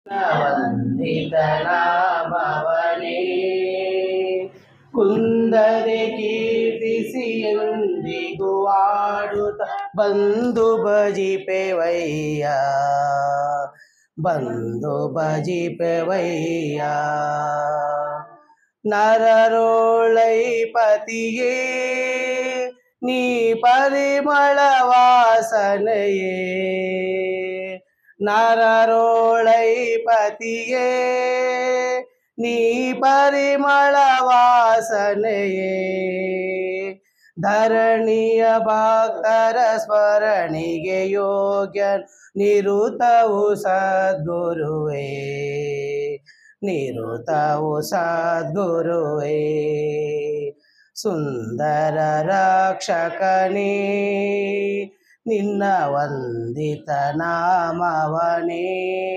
ವಂದಿತನಾಮವನೇ ಕುಂದದೆ ಕೀರ್ತಿಸಿ ಎಂದಿಗೂ ಆಡುತ್ತ ಬಂದು ಭಜಿಪೆವಯ್ಯ ಬಂದು ಭಜಿಪೆವಯ್ಯ ನರರೋಳೈ ಪತಿಯೇ ನೀ ಪರಿಮಳ ವಾಸನೆಯೇ ನರರೋಳೈ ಪತಿಯೇ ನೀ ಪರಿಮಳ ವಾಸನೆಯೇ ಧರಣಿಯ ಭಕ್ತರ ಸ್ಮರಣಿಗೆ ಯೋಗ್ಯ ನಿರುತವು ಸದ್ಗುರುವೇ ನಿರುತವು ಸದ್ಗುರುವೇ ಸುಂದರ ರಕ್ಷಕನೇ ನಿನ್ನ ವಂದಿತ ನಾಮವನೇ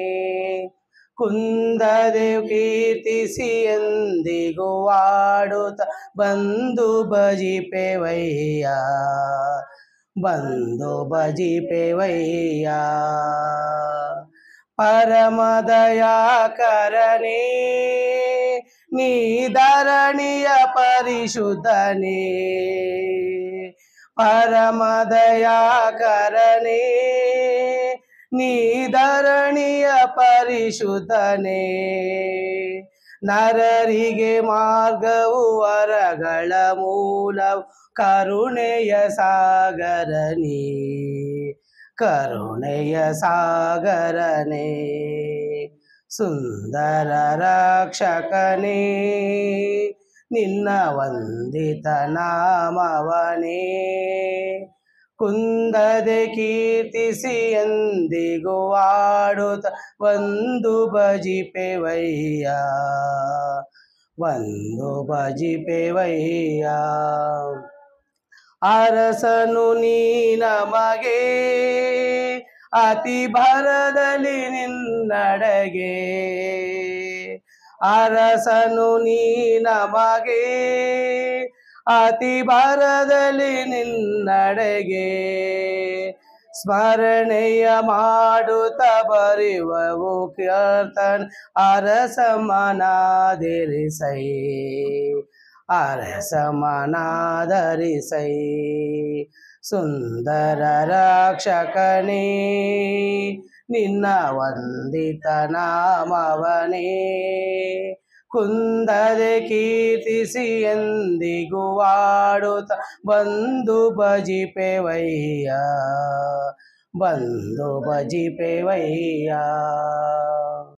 ಕುಂದದೆ ಕೀರ್ತಿಸಿ ಎಂದಿಗೂ ಆಡುತ್ತ ಬಂದು ಭಜಿಪೆವಯ್ಯ ಬಂದು ಭಜಿಪೆವಯ್ಯ ಪರಮದಯಾಕರನೇ ನೀ ಧರಣಿಯ ಪರಿಶುದ್ಧನೇ ಪರಮದಯಾಕರನೇ ನೀ ಧರಣಿಯ ಪರಿಶುದ್ಧನೇ ನರರಿಗೆ ಮಾರ್ಗವು ವರಗಳ ಮೂಲ ಕರುಣೆಯ ಸಾಗರನೇ ಕರುಣೆಯ ಸಾಗರನೇ ಸುಂದರ ರಕ್ಷಕನೇ ನಿನ್ನ ವಂದಿತ ನಾಮವನೇ ಕುಂದದೆ ಕೀರ್ತಿಸಿ ಎಂದಿಗೂ ಆಡುತ್ತ ಒಂದು ಭಜಿಪೆವಯ್ಯ ಒಂದು ಭಜಿಪೆವಯ್ಯ ಅರಸನು ನೀ ನಮಗೆ ಅತಿ ಭರದಲ್ಲಿ ನಿನ್ನಡೆಗೆ ಅರಸನು ನೀ ನಮಗೆ ಅತಿ ಭರದಲ್ಲಿ ನಿನ್ನಡೆಗೆ ಸ್ಮರಣೆಯ ಮಾಡುತ್ತ ಬರೆಯುವವು ಕೀರ್ತನ್ ಅರಸ ಮನಾದಿರಿಸೈ ಅರಸ ಮನಾದರಿಸೈ ಸುಂದರ ರಕ್ಷಕನೇ ನಿನ್ನ ವಂದಿತ ನಾಮವನೇ ಕುಂದದೆ ಕೀರ್ತಿಸಿ ಎಂದಿಗೂ ಆಡುತ್ತ ಬಂದು ಭಜಿಪೆವಯ್ಯ ಬಂದು ಭಜಿಪೆವಯ್ಯ